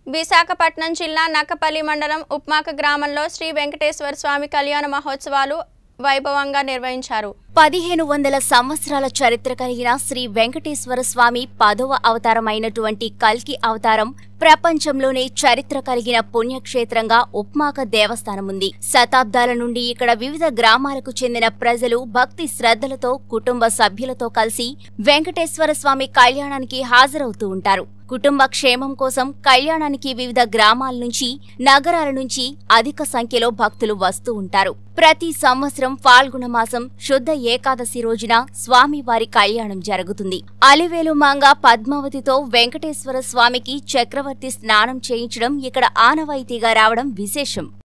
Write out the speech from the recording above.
విశాఖపట్నం జిల్లా నక్కపల్లి మండలం ఉప్మాక గ్రామంలో శ్రీ వెంకటేశ్వర స్వామి కళ్యాణ మహోత్సవాలు వైభవంగా నిర్వహించారు పదిహేను వందల సంవత్సరాల చరిత్ర కలిగిన శ్రీ వెంకటేశ్వర స్వామి పదవ అవతారమైనటువంటి కల్కి అవతారం ప్రపంచంలోనే చరిత్ర కలిగిన పుణ్యక్షేత్రంగా ఉప్మాక దేవస్థానం ఉంది శతాబ్దాల నుండి ఇక్కడ వివిధ గ్రామాలకు చెందిన ప్రజలు భక్తి శ్రద్ధలతో కుటుంబ సభ్యులతో కలిసి వెంకటేశ్వర స్వామి కళ్యాణానికి హాజరవుతూ ఉంటారు కుటుంబ క్షేమం కోసం కళ్యాణానికి వివిధ గ్రామాల నుంచి నగరాల నుంచి అధిక సంఖ్యలో భక్తులు వస్తూ ఉంటారు ప్రతి సంవత్సరం ఫాల్గుణ మాసం శుద్ధ ఏకాదశి రోజున స్వామివారి కళ్యాణం జరుగుతుంది అలివేలు మాంగ పద్మావతితో వెంకటేశ్వర స్వామికి చక్రవర్తి స్నానం చేయించడం ఇక్కడ ఆనవాయితీగా రావడం విశేషం